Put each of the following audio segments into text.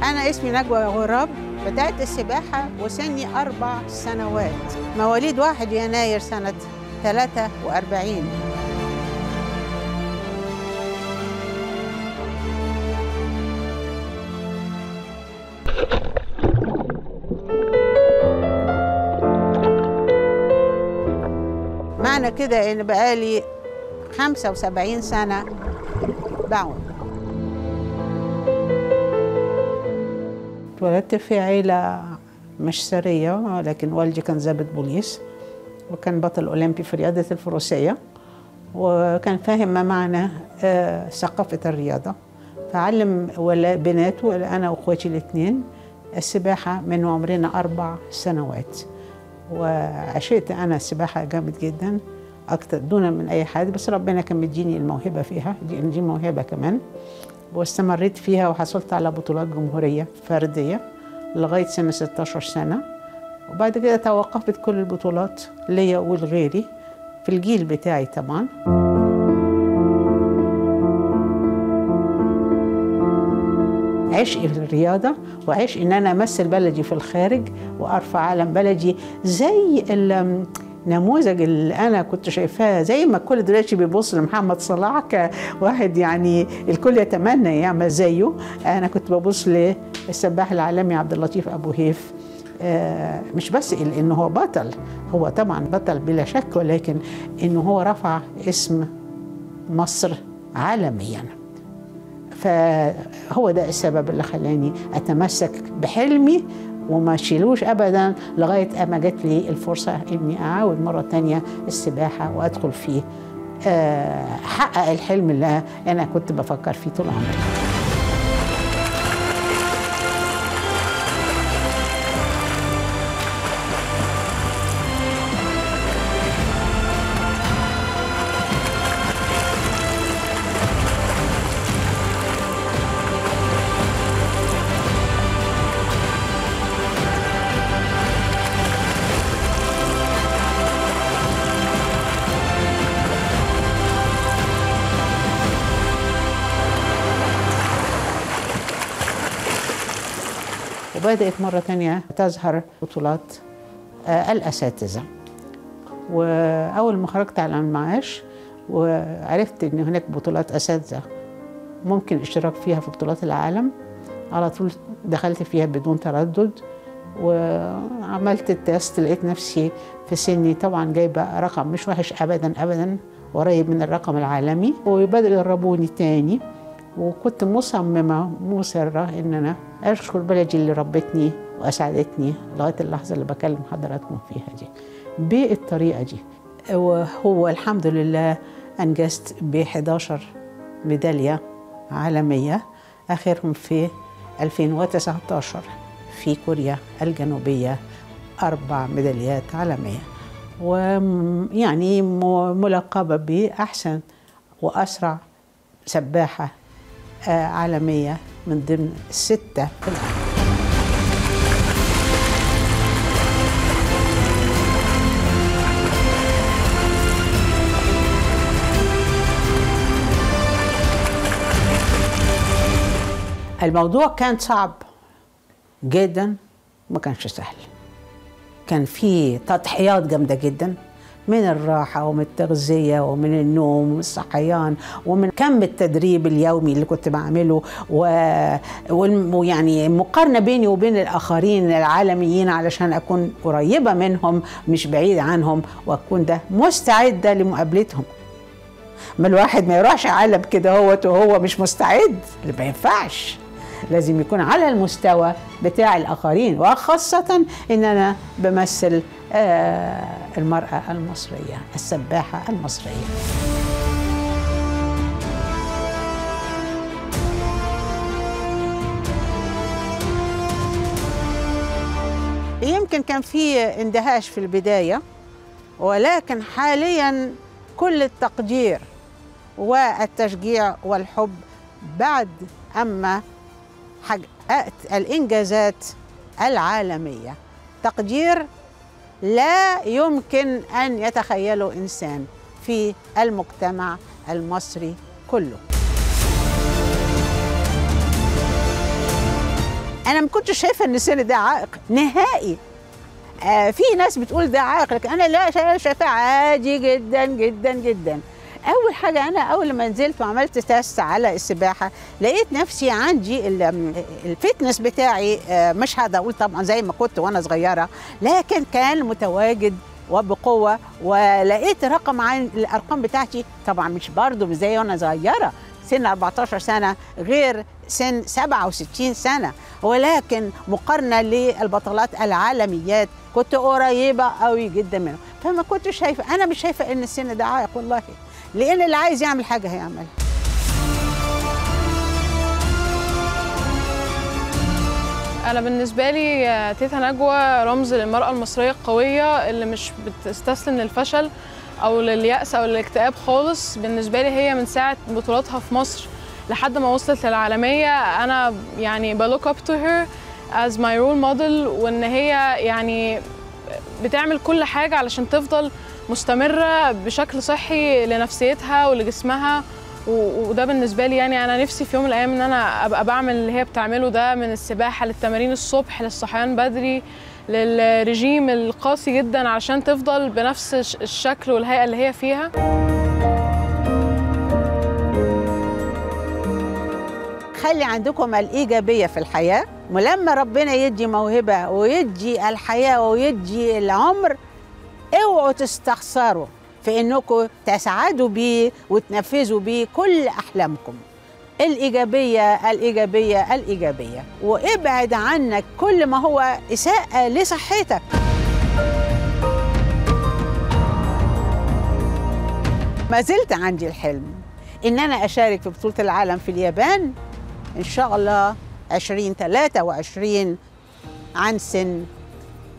أنا اسمي نجوى غراب بدأت السباحة وسني أربع سنوات مواليد 1 يناير سنة 43 معنى كده إن بقالي 75 سنة بعوم اتولدت في عيلة مش ثرية لكن والدي كان ضابط بوليس وكان بطل أولمبي في رياضة الفروسية وكان فاهم ما معنى آه، ثقافة الرياضة فعلم ولا بناته أنا وأخواتي الاثنين السباحة من عمرنا أربع سنوات وعشقت أنا السباحة جامد جدا أكتر دون من أي حد بس ربنا كان مديني الموهبة فيها دي, دي موهبة كمان واستمريت فيها وحصلت على بطولات جمهورية فردية لغاية سنة 16 سنة وبعد كده توقفت كل البطولات ليا ولغيري في الجيل بتاعي طبعا عشقي في الرياضة وعشق إن أنا أمثل بلدي في الخارج وأرفع علم بلدي زي ال- نموذج اللي انا كنت شايفاه زي ما الكل دلوقتي بيبص لمحمد صلاح كواحد يعني الكل يتمنى يعمل زيه انا كنت ببص للسباح العالمي عبد اللطيف ابو هيف آه، مش بس ال- انه هو بطل هو طبعا بطل بلا شك ولكن انه هو رفع اسم مصر عالميا فهو ده السبب اللي خلاني اتمسك بحلمي وما شيلوش ابدا لغايه اما جت لي الفرصه اني اعاود مره تانية السباحه وادخل فيه آه، احقق الحلم اللي انا كنت بفكر فيه طول عمري وبدأت مرة تانية تظهر بطولات آه، الأساتذة وأول ما خرجت على المعاش وعرفت إن هناك بطولات أساتذة ممكن الاشتراك فيها في بطولات العالم على طول دخلت فيها بدون تردد وعملت التست لقيت نفسي في سني طبعا جايبه رقم مش وحش ابدا ابدا قريب من الرقم العالمي وبدأوا يدربوني تاني وكنت مصممة مصرة إن أنا أشكر بلدي اللي ربتني وأسعدتني لغاية اللحظة اللي بكلم حضراتكم فيها دي بالطريقة دي وهو الحمد لله أنجزت ب 11 ميدالية عالمية آخرهم في 2019 في كوريا الجنوبية أربع ميداليات عالمية ويعني ملقبة بأحسن وأسرع سباحة آه، عالمية من ضمن الستة في العالم الموضوع كان صعب جدا ما كانش سهل كان في تضحيات جامدة جدا من الراحة ومن التغذية ومن النوم ومن الصحيان ومن كم التدريب اليومي اللي كنت بعمله و... والم- ويعني مقارنة بيني وبين الآخرين العالميين علشان أكون قريبة منهم مش بعيدة عنهم وأكون ده مستعدة لمقابلتهم ما الواحد ما يروحش عالم كده هو وهو مش مستعد ما ينفعش لازم يكون على المستوى بتاع الآخرين وخاصة إن أنا بمثل آه، المرأة المصرية السباحة المصرية يمكن كان في اندهاش في البداية ولكن حاليا كل التقدير والتشجيع والحب بعد أما حققت الإنجازات العالمية تقدير لا يمكن أن يتخيله إنسان في المجتمع المصري كله ما كنتش شايفه ان السن ده عائق نهائي آه في ناس بتقول ده عائق لكن انا لا شا- شايفاه عادي جدا جدا جدا اول حاجه انا اول ما نزلت وعملت تيست على السباحه لقيت نفسي عندي ال- الفتنس بتاعي آه، مش هقدر اقول طبعا زي ما كنت وانا صغيره لكن كان متواجد وبقوه ولقيت رقم عن الارقام بتاعتي طبعا مش برضه مش زي وانا صغيره سن 14 سنه غير سن 67 سنه ولكن مقارنه للبطلات العالميات كنت قريبه قوي جدا منهم فما كنت شايفه انا مش شايفه ان السن ده عائق والله لان اللي عايز يعمل حاجه هيعملها انا بالنسبه لي آه، تيتا نجوى رمز للمراه المصريه القويه اللي مش بتستسلم للفشل او للياس او للاكتئاب خالص بالنسبه لي هي من ساعه بطولاتها في مصر لحد ما وصلت للعالميه انا يعني بلوك اب تو هير از ماي رول موديل وان هي يعني بتعمل كل حاجه علشان تفضل مستمره بشكل صحي لنفسيتها ولجسمها و- وده بالنسبه لي يعني انا نفسي في يوم من الايام ان انا ابقى بعمل اللي هي بتعمله ده من السباحه للتمارين الصبح للصحيان بدري للرجيم القاسي جدا علشان تفضل بنفس الش- الشكل والهيئه اللي هي فيها خلي عندكم الإيجابية في الحياة ولما ربنا يدي موهبة ويدي الحياة ويدي العمر اوعوا تستخسروا في انكم تسعدوا بيه وتنفذوا بيه كل احلامكم الإيجابية الإيجابية الإيجابية وابعد عنك كل ما هو إساءة لصحتك ما زلت عندي الحلم إن أنا أشارك في بطولة العالم في اليابان إن شاء الله 2023 عن سن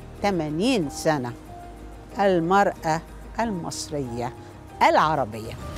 80 سنة المرأة المصرية العربية